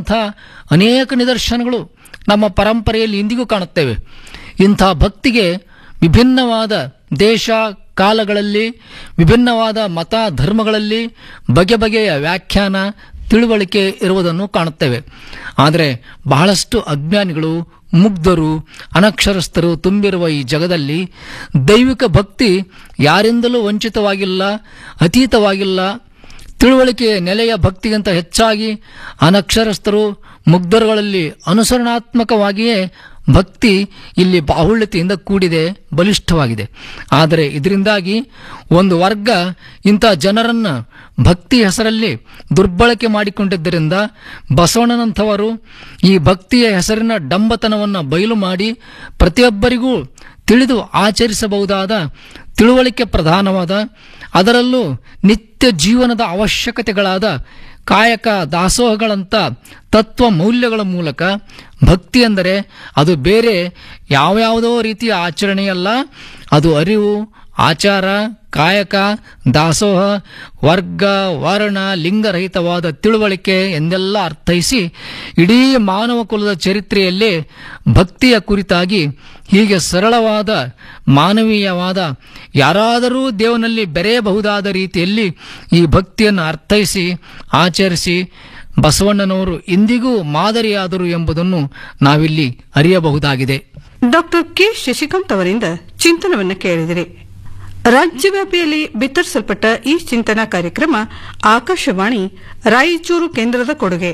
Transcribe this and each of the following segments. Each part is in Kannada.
ಎಂಬಂಥ ಅನೇಕ ನಿದರ್ಶನಗಳು ನಮ್ಮ ಪರಂಪರೆಯಲ್ಲಿ ಇಂದಿಗೂ ಕಾಣುತ್ತೇವೆ ಇಂಥ ಭಕ್ತಿಗೆ ವಿಭಿನ್ನವಾದ ದೇಶ ಕಾಲಗಳಲ್ಲಿ ವಿಭಿನ್ನವಾದ ಮತ ಧರ್ಮಗಳಲ್ಲಿ ಬಗೆ ಬಗೆಯ ವ್ಯಾಖ್ಯಾನ ತಿಳುವಳಿಕೆ ಇರುವುದನ್ನು ಕಾಣುತ್ತೇವೆ ಆದರೆ ಬಹಳಷ್ಟು ಅಜ್ಞಾನಿಗಳು ಮುಗ್ಧರು ಅನಕ್ಷರಸ್ಥರು ತುಂಬಿರುವ ಈ ಜಗದಲ್ಲಿ ದೈವಿಕ ಭಕ್ತಿ ಯಾರಿಂದಲೂ ವಂಚಿತವಾಗಿಲ್ಲ ಅತೀತವಾಗಿಲ್ಲ ತಿಳುವಳಿಕೆಯ ನೆಲೆಯ ಭಕ್ತಿಗಿಂತ ಹೆಚ್ಚಾಗಿ ಅನಕ್ಷರಸ್ಥರು ಮುಗ್ಧರುಗಳಲ್ಲಿ ಅನುಸರಣಾತ್ಮಕವಾಗಿಯೇ ಭಕ್ತಿ ಇಲ್ಲಿ ಬಾಹುಳ್ಯತೆಯಿಂದ ಕೂಡಿದೆ ಬಲಿಷ್ಠವಾಗಿದೆ ಆದರೆ ಇದರಿಂದಾಗಿ ಒಂದು ವರ್ಗ ಇಂಥ ಜನರನ್ನ ಭಕ್ತಿ ಹೆಸರಲ್ಲಿ ದುರ್ಬಳಕೆ ಮಾಡಿಕೊಂಡಿದ್ದರಿಂದ ಬಸವಣ್ಣನಂಥವರು ಈ ಭಕ್ತಿಯ ಹೆಸರಿನ ಡಂಬತನವನ್ನು ಬಯಲು ಮಾಡಿ ಪ್ರತಿಯೊಬ್ಬರಿಗೂ ತಿಳಿದು ಆಚರಿಸಬಹುದಾದ ತಿಳುವಳಿಕೆ ಪ್ರಧಾನವಾದ ಅದರಲ್ಲೂ ನಿತ್ಯ ಜೀವನದ ಅವಶ್ಯಕತೆಗಳಾದ ಕಾಯಕ ದಾಸೋಹಗಳಂಥ ತತ್ವ ಮೌಲ್ಯಗಳ ಮೂಲಕ ಭಕ್ತಿ ಎಂದರೆ ಅದು ಬೇರೆ ಯಾವ್ಯಾವುದೋ ರೀತಿಯ ಆಚರಣೆಯಲ್ಲ ಅದು ಅರಿವು ಆಚಾರ ಕಾಯಕ ದಾಸೋಹ ವರ್ಗ ವರ್ಣ ಲಿಂಗರಹಿತವಾದ ತಿಳುವಳಿಕೆ ಎಂದೆಲ್ಲ ಅರ್ಥೈಸಿ ಇಡೀ ಮಾನವ ಕುಲದ ಚರಿತ್ರೆಯಲ್ಲಿ ಭಕ್ತಿಯ ಕುರಿತಾಗಿ ಹೀಗೆ ಸರಳವಾದ ಮಾನವೀಯವಾದ ಯಾರಾದರೂ ದೇವನಲ್ಲಿ ಬೆರೆಯಬಹುದಾದ ರೀತಿಯಲ್ಲಿ ಈ ಭಕ್ತಿಯನ್ನು ಅರ್ಥೈಸಿ ಆಚರಿಸಿ ಬಸವಣ್ಣನವರು ಇಂದಿಗೂ ಮಾದರಿಯಾದರು ಎಂಬುದನ್ನು ನಾವಿಲ್ಲಿ ಅರಿಯಬಹುದಾಗಿದೆ ಡಾಕ್ಟರ್ ಕೆ ಶಶಿಕಾಂತ್ ಅವರಿಂದ ಚಿಂತನವನ್ನು ಕೇಳಿದಿರಿ ರಾಜ್ಯವ್ಯಾಪಿಯಲ್ಲಿ ಬಿತ್ತರಿಸಲ್ಪಟ್ಟ ಈ ಚಿಂತನಾ ಕಾರ್ಯಕ್ರಮ ಆಕಾಶವಾಣಿ ರಾಯಚೂರು ಕೇಂದ್ರದ ಕೊಡುಗೆ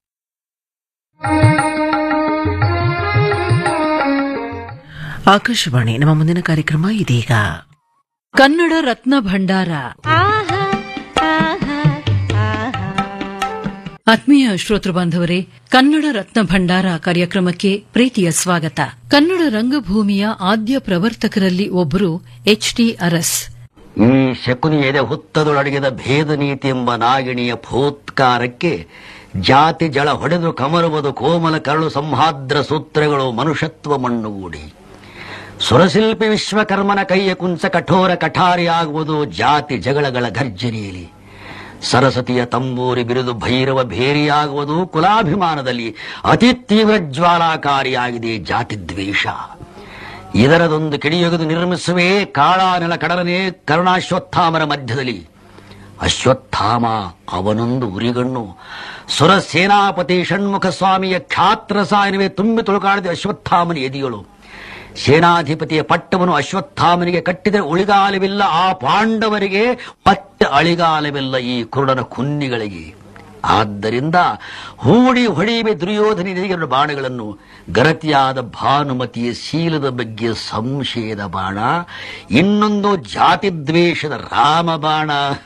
ಆಕಾಶವಾಣಿ ನಮ್ಮ ಮುಂದಿನ ಕಾರ್ಯಕ್ರಮ ಇದೀಗ ಕನ್ನಡ ರತ್ನ ಭಂಡಾರ ಆತ್ಮೀಯ ಶ್ರೋತೃ ಬಾಂಧವರೇ ಕನ್ನಡ ರತ್ನ ಭಂಡಾರ ಕಾರ್ಯಕ್ರಮಕ್ಕೆ ಪ್ರೀತಿಯ ಸ್ವಾಗತ ಕನ್ನಡ ರಂಗಭೂಮಿಯ ಆದ್ಯ ಪ್ರವರ್ತಕರಲ್ಲಿ ಒಬ್ಬರು ಎಚ್ ಟಿ ಅರಸ್ ಈ ಶಕುನಿ ಎದೆ ಹುತ್ತದೊಳಗಿದ ಭೇದ ನೀತಿ ಎಂಬ ನಾಗಿಣಿಯ ಫೋತ್ಕಾರಕ್ಕೆ ಜಾತಿ ಜಳ ಹೊಡೆದು ಕಮರುವುದು ಕೋಮಲ ಕರಳು ಸಂಹಾದ್ರ ಸೂತ್ರಗಳು ಮನುಷ್ಯತ್ವ ಮಣ್ಣುಗೂಡಿ ಸುರಶಿಲ್ಪಿ ವಿಶ್ವಕರ್ಮನ ಕೈಯ ಕುಂಚ ಕಠೋರ ಕಠಾರಿಯಾಗುವುದು ಜಾತಿ ಜಗಳಗಳ ಗರ್ಜನೆಯಲ್ಲಿ ಸರಸ್ವತಿಯ ತಂಬೂರಿ ಬಿರುದು ಭೈರವ ಭೇರಿಯಾಗುವುದು ಕುಲಾಭಿಮಾನದಲ್ಲಿ ಅತಿ ತೀವ್ರ ಜ್ವಾಲಾಕಾರಿಯಾಗಿದೆ ಜಾತಿ ದ್ವೇಷ ಇದರದೊಂದು ಕಿಡಿಯೊಗೆದು ನಿರ್ಮಿಸುವೆ ಕಾಳ ನೆಲ ಕಡಲನೆ ಕರುಣಾಶ್ವತ್ಥಾಮರ ಮಧ್ಯದಲ್ಲಿ ಅಶ್ವತ್ಥಾಮ ಅವನೊಂದು ಉರಿಗಣ್ಣು ಸುರ ಸೇನಾಪತಿ ಷಣ್ಮುಖ ಸ್ವಾಮಿಯ ಖ್ಯಾತ್ರ ಸಾಯನವೇ ತುಂಬಿ ತುಳುಕಾಡಿದ ಅಶ್ವತ್ಥಾಮನ ಎದಿಯಳು ಸೇನಾಧಿಪತಿಯ ಪಟ್ಟವನ್ನು ಅಶ್ವತ್ಥಾಮನಿಗೆ ಕಟ್ಟಿದರೆ ಉಳಿಗಾಲವಿಲ್ಲ ಆ ಪಾಂಡವರಿಗೆ ಮತ್ತೆ ಅಳಿಗಾಲವಿಲ್ಲ ಈ ಕುರುಡನ ಕುನ್ನಿಗಳಿಗೆ ಆದ್ದರಿಂದ ಹೂಡಿ ಹೊಡೆಯುವೆ ದುರ್ಯೋಧನಿಗೆ ಬಾಣಗಳನ್ನು ಗರತಿಯಾದ ಭಾನುಮತಿಯ ಶೀಲದ ಬಗ್ಗೆ ಸಂಶಯದ ಬಾಣ ಇನ್ನೊಂದು ಜಾತಿ ದ್ವೇಷದ ರಾಮ ಬಾಣ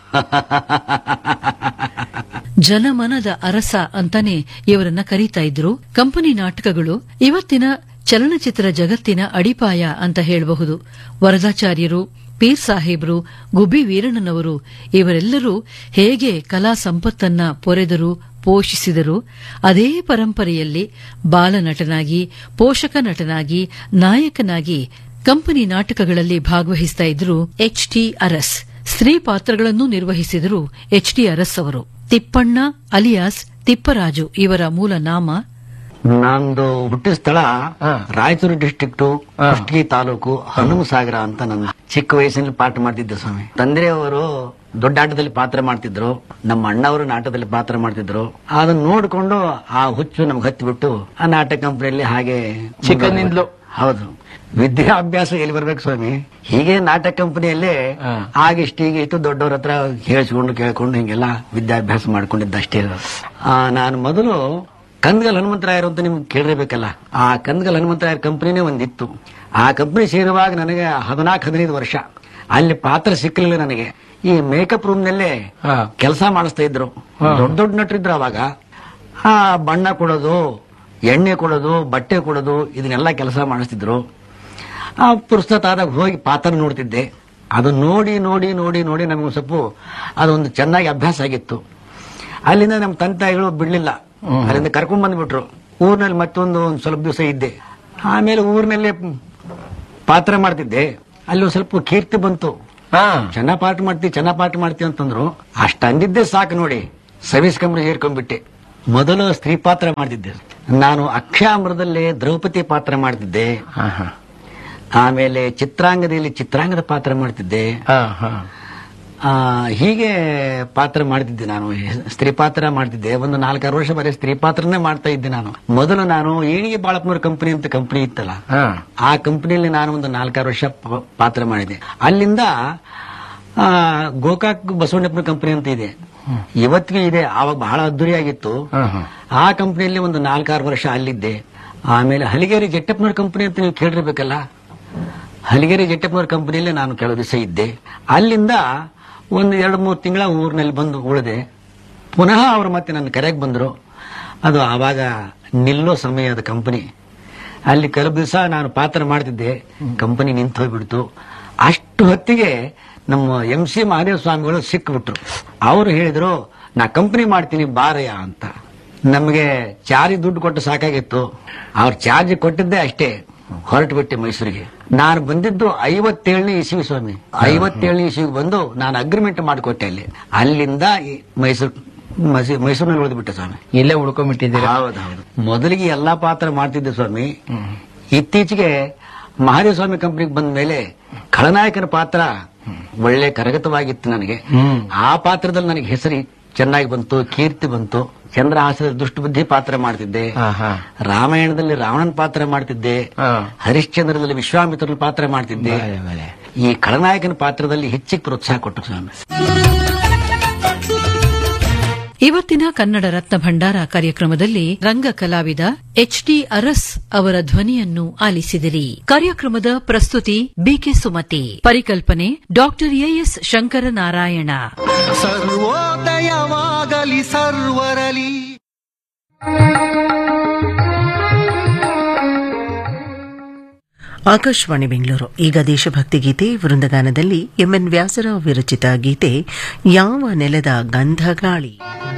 ಜನಮನದ ಅರಸ ಅಂತಾನೆ ಇವರನ್ನ ಕರೀತಾ ಇದ್ರು ಕಂಪನಿ ನಾಟಕಗಳು ಇವತ್ತಿನ ಚಲನಚಿತ್ರ ಜಗತ್ತಿನ ಅಡಿಪಾಯ ಅಂತ ಹೇಳಬಹುದು ವರದಾಚಾರ್ಯರು ಪೀರ್ ಸಾಹೇಬ್ರು ಗುಬ್ಬಿ ವೀರಣ್ಣನವರು ಇವರೆಲ್ಲರೂ ಹೇಗೆ ಕಲಾ ಸಂಪತ್ತನ್ನ ಪೊರೆದರು ಪೋಷಿಸಿದರು ಅದೇ ಪರಂಪರೆಯಲ್ಲಿ ಬಾಲನಟನಾಗಿ ಪೋಷಕ ನಟನಾಗಿ ನಾಯಕನಾಗಿ ಕಂಪನಿ ನಾಟಕಗಳಲ್ಲಿ ಭಾಗವಹಿಸ್ತಾ ಇದ್ರು ಎಚ್ ಟಿ ಅರಸ್ ಸ್ತ್ರೀ ಪಾತ್ರಗಳನ್ನು ನಿರ್ವಹಿಸಿದರು ಎಚ್ ಟಿ ಅರಸ್ ಅವರು ತಿಪ್ಪಣ್ಣ ಅಲಿಯಾಸ್ ತಿಪ್ಪರಾಜು ಇವರ ಮೂಲ ನಾಮ ನಂದು ಹುಟ್ಟಿದ ಸ್ಥಳ ರಾಯಚೂರು ಡಿಸ್ಟ್ರಿಕ್ಟ್ ಕುಷ್ಟಗಿ ತಾಲೂಕು ಹನುಮಸಾಗರ ಅಂತ ನನ್ನ ಚಿಕ್ಕ ವಯಸ್ಸಿನಲ್ಲಿ ಪಾಠ ಮಾಡ್ತಿದ್ದೆ ಸ್ವಾಮಿ ತಂದೆಯವರು ದೊಡ್ಡ ಆಟದಲ್ಲಿ ಪಾತ್ರ ಮಾಡ್ತಿದ್ರು ನಮ್ಮ ಅಣ್ಣವರು ನಾಟಕದಲ್ಲಿ ಪಾತ್ರ ಮಾಡ್ತಿದ್ರು ಅದನ್ನ ನೋಡಿಕೊಂಡು ಆ ಹುಚ್ಚು ನಮ್ಗೆ ಹತ್ತಿಬಿಟ್ಟು ಆ ನಾಟಕ ಕಂಪನಿಯಲ್ಲಿ ಹಾಗೆ ಚಿಕ್ಕಂದಿನಿಂದಲೂ? ಹೌದು ವಿದ್ಯಾಭ್ಯಾಸ ಎಲ್ಲಿ ಬರ್ಬೇಕು ಸ್ವಾಮಿ ಹೀಗೆ ನಾಟಕ ಕಂಪನಿಯಲ್ಲೇ ಆಗಿಷ್ಟು ಈಗ ಇಷ್ಟು ದೊಡ್ಡವ್ರ ಹತ್ರ ಹೇಳಿಸ್ಕೊಂಡು ಕೇಳ್ಕೊಂಡು ಹಿಂಗೆಲ್ಲ ವಿದ್ಯಾಭ್ಯಾಸ ಮಾಡ್ಕೊಂಡಿದ್ದಷ್ಟೇ ಆ, ನಾನು ಮೊದಲು ಕಂದಗಲ್ ಹನುಮಂತರಾಯರು ಅಂತ ನಿಮ್ಗೆ ಕೇಳಿರ್ಬೇಕಲ್ಲ ಆ ಕಂದಗಲ್ ಹನುಮಂತರಾಯರ್ ಕಂಪನಿನೇ ಒಂದಿತ್ತು ಆ ಕಂಪನಿ ಸೇರುವಾಗ ನನಗೆ ಹದಿನಾಲ್ಕು ಹದಿನೈದು ವರ್ಷ ಅಲ್ಲಿ ಪಾತ್ರ ಸಿಕ್ಕಲಿಲ್ಲ ನನಗೆ ಈ ಮೇಕಪ್ ರೂಮ್ ನಲ್ಲೇ ಕೆಲಸ ಮಾಡಿಸ್ತಾ ಇದ್ರು ದೊಡ್ಡ ದೊಡ್ಡ ನಟರಿದ್ರು ಅವಾಗ ಆ ಬಣ್ಣ ಕೊಡೋದು ಎಣ್ಣೆ ಕೊಡೋದು ಬಟ್ಟೆ ಕೊಡೋದು ಇದನ್ನೆಲ್ಲ ಕೆಲಸ ಮಾಡಿಸ್ತಿದ್ರು ಆ ಪುಸ್ತಕ ಆದಾಗ ಹೋಗಿ ಪಾತ್ರ ನೋಡ್ತಿದ್ದೆ ಅದು ನೋಡಿ ನೋಡಿ ನೋಡಿ ನೋಡಿ ನಮಗೆ ಸ್ವಲ್ಪ ಅದೊಂದು ಚೆನ್ನಾಗಿ ಅಭ್ಯಾಸ ಆಗಿತ್ತು ಅಲ್ಲಿಂದ ನಮ್ಮ ತಂದೆ ತಾಯಿಗಳು ಬಿಡ್ಲಿಲ್ಲ ಅಲ್ಲಿಂದ ಕರ್ಕೊಂಡ್ ಬಂದ್ಬಿಟ್ರು ಊರಿನಲ್ಲಿ ಮತ್ತೊಂದು ಒಂದು ಸ್ವಲ್ಪ ದಿವಸ ಇದ್ದೆ ಆಮೇಲೆ ಊರಿನಲ್ಲೇ ಪಾತ್ರ ಮಾಡ್ತಿದ್ದೆ ಅಲ್ಲಿ ಒಂದು ಸ್ವಲ್ಪ ಕೀರ್ತಿ ಬಂತು ಚೆನ್ನಾಗ್ ಪಾಠ ಮಾಡ್ತಿ ಚೆನ್ನಾಗ್ ಪಾಠ ಮಾಡ್ತಿ ಅಂತಂದ್ರು ಅಷ್ಟ ಅಂದಿದ್ದೆ ಸಾಕು ನೋಡಿ ಸರ್ವಿಸ್ ಕಂಪ್ನಿ ಸೇರ್ಕೊಂಡ್ಬಿಟ್ಟೆ ಮೊದಲು ಸ್ತ್ರೀ ಪಾತ್ರ ಮಾಡ್ತಿದ್ದೆ ನಾನು ಅಕ್ಷಾಮೃತದಲ್ಲಿ ದ್ರೌಪದಿ ಪಾತ್ರ ಮಾಡ್ತಿದ್ದೆ ಹಾ ಹಾ ಆಮೇಲೆ ಚಿತ್ರಾಂಗದಲ್ಲಿ ಚಿತ್ರಾಂಗದ ಪಾತ್ರ ಮಾಡ್ತಿದ್ದೆ ಹಾ ಹಾ ಆ, ಹೀಗೆ ಪಾತ್ರ ಮಾಡ್ತಿದ್ದೆ ನಾನು ಸ್ತ್ರೀ ಪಾತ್ರ ಮಾಡ್ತಿದ್ದೆ ಒಂದು ನಾಲ್ಕಾರು ವರ್ಷ ಬರೀ ಸ್ತ್ರೀ ಪಾತ್ರನೇ ಮಾಡ್ತಾ ಇದ್ದೆ ನಾನು ಮೊದಲು ನಾನು ಏಣಿಗೆ ಬಾಳಪ್ಪನವ್ರ ಕಂಪನಿ ಅಂತ ಕಂಪನಿ ಇತ್ತಲ್ಲ ಹಾ ಆ ಕಂಪನಿಯಲ್ಲಿ ನಾನು ಒಂದು ನಾಲ್ಕಾರು ವರ್ಷ ಪ- ಪಾತ್ರ ಮಾಡಿದೆ ಅಲ್ಲಿಂದ ಆ, ಗೋಕಾಕ್ ಬಸವಣ್ಣಪ್ಪನ ಕಂಪನಿ ಅಂತ ಇದೆ ಇವತ್ತಿಗೂ ಇದೆ ಆವಾಗ ಬಹಳ ಅದ್ದೂರಿಯಾಗಿತ್ತು ಹಾ ಹಾ ಆ ಕಂಪನಿಯಲ್ಲಿ ಒಂದು ನಾಲ್ಕಾರು ವರ್ಷ ಅಲ್ಲಿದ್ದೆ ಆಮೇಲೆ ಹಲಿಗೇರಿ ಜಟ್ಟಪ್ಪನವ್ರ ಕಂಪನಿ ಅಂತ ನೀವು ಕೇಳಿರ್ಬೇಕಲ್ಲ ಹಲಿಗೇರಿ ಜಟ್ಟಪ್ಪನವ್ರ ಕಂಪನಿಯಲ್ಲಿ ನಾನು ಕೆಲವು ದಿವಸ ಇದ್ದೆ ಅಲ್ಲಿಂದ ಒಂದು ಎರಡು ಮೂರು ತಿಂಗಳ ಊರಿನಲ್ಲಿ ಬಂದು ಉಳಿದೆ ಪುನಃ ಅವರು ಮತ್ತೆ ನನ್ನ ಕರೆಗೆ ಬಂದರು ಅದು ಆವಾಗ ನಿಲ್ಲೋ ಸಮಯ ಅದು ಕಂಪನಿ ಅಲ್ಲಿ ಕೆಲವು ದಿವಸ ನಾನು ಪಾತ್ರ ಮಾಡ್ತಿದ್ದೆ ಕಂಪನಿ ನಿಂತು ಹೋಗ್ಬಿಡ್ತು ಅಷ್ಟು ಹೊತ್ತಿಗೆ ನಮ್ಮ ಎಂ ಸಿ ಮಹಾದೇವ ಸ್ವಾಮಿಗಳು ಸಿಕ್ಬಿಟ್ರು ಅವರು ಹೇಳಿದ್ರು ನಾ ಕಂಪನಿ ಮಾಡ್ತೀನಿ ಬಾರಯ್ಯ ಅಂತ ನಮಗೆ ಚಾರ್ಜ್ ದುಡ್ಡು ಕೊಟ್ಟು ಸಾಕಾಗಿತ್ತು ಅವ್ರ ಚಾರ್ಜ್ ಕೊಟ್ಟಿದ್ದೆ ಅಷ್ಟೇ ಹೊರಟು ಬಿಟ್ಟೆ ಮೈಸೂರಿಗೆ ನಾನು ಬಂದಿದ್ದು ಐವತ್ತೇಳನೇ ಇಸ್ವಿ ಸ್ವಾಮಿ ಐವತ್ತೇಳನೇ ಇಸ್ವಿಗೆ ಬಂದು ನಾನು ಅಗ್ರಿಮೆಂಟ್ ಮಾಡಿಕೊಟ್ಟೆ ಅಲ್ಲಿ ಅಲ್ಲಿಂದ ಈ ಮೈಸೂರು ಮೈಸೂ- ಮೈಸೂರಿನಲ್ಲಿ ಉಳಿದ್ಬಿಟ್ಟೆ ಸ್ವಾಮಿ ಇಲ್ಲೇ ಉಳ್ಕೊಂಡ್ಬಿಟ್ಟಿದ್ದೀರಾ ಹೌದೌದು ಮೊದಲಿಗೆ ಎಲ್ಲಾ ಪಾತ್ರ ಮಾಡ್ತಿದ್ದೆ ಸ್ವಾಮಿ ಇತ್ತೀಚೆಗೆ ಮಹಾದೇವ ಸ್ವಾಮಿ ಕಂಪನಿಗೆ ಬಂದ ಮೇಲೆ ಖಳನಾಯಕನ ಪಾತ್ರ ಒಳ್ಳೆ ಕರಗತವಾಗಿತ್ತು ನನಗೆ ಹ್ಮ್. ಆ ಪಾತ್ರದಲ್ಲಿ ನನಗೆ ಹೆಸರು ಚೆನ್ನಾಗಿ ಬಂತು ಕೀರ್ತಿ ಬಂತು ಚಂದ್ರಹಾಸದ ದುಷ್ಟಬುದ್ಧಿ ಪಾತ್ರ ಮಾಡ್ತಿದ್ದೆ ಹಾ ಹಾ ರಾಮಾಯಣದಲ್ಲಿ ರಾವಣನ ಪಾತ್ರ ಮಾಡ್ತಿದ್ದೆ ಹಾ. ಹರಿಶ್ಚಂದ್ರದಲ್ಲಿ ವಿಶ್ವಾಮಿತ್ರನ ಪಾತ್ರ ಮಾಡ್ತಿದ್ದೆ ಬಲೆ, ಬಲೆ. ಈ ಖಳನಾಯಕನ ಪಾತ್ರದಲ್ಲಿ ಹೆಚ್ಚಿಗೆ ಪ್ರೋತ್ಸಾಹ ಕೊಟ್ಟು ಸ್ವಾಮಿ ಇವತ್ತಿನ ಕನ್ನಡ ರತ್ನ ಭಂಡಾರ ಕಾರ್ಯಕ್ರಮದಲ್ಲಿ ರಂಗ ಕಲಾವಿದ ಎಚ್ ಡಿ ಅರಸ್ ಅವರ ಧ್ವನಿಯನ್ನು ಆಲಿಸಿದಿರಿ ಕಾರ್ಯಕ್ರಮದ ಪ್ರಸ್ತುತಿ ಬಿಕೆ ಸುಮತಿ ಪರಿಕಲ್ಪನೆ ಡಾಕ್ಟರ್ ಎಎಸ್ ಶಂಕರನಾರಾಯಣ ಸರ್ವೋದಯವಾಗಲಿ ಸರ್ವರಲಿ ಆಕಾಶವಾಣಿ ಬೆಂಗಳೂರು ಈಗ ದೇಶಭಕ್ತಿ ಗೀತೆ ವೃಂದಗಾನದಲ್ಲಿ ಎಂಎನ್ ವ್ಯಾಸರಾವ್ ವಿರಚಿತ ಗೀತೆ ಯಾವ ನೆಲದ ಗಂಧ ಗಾಳಿ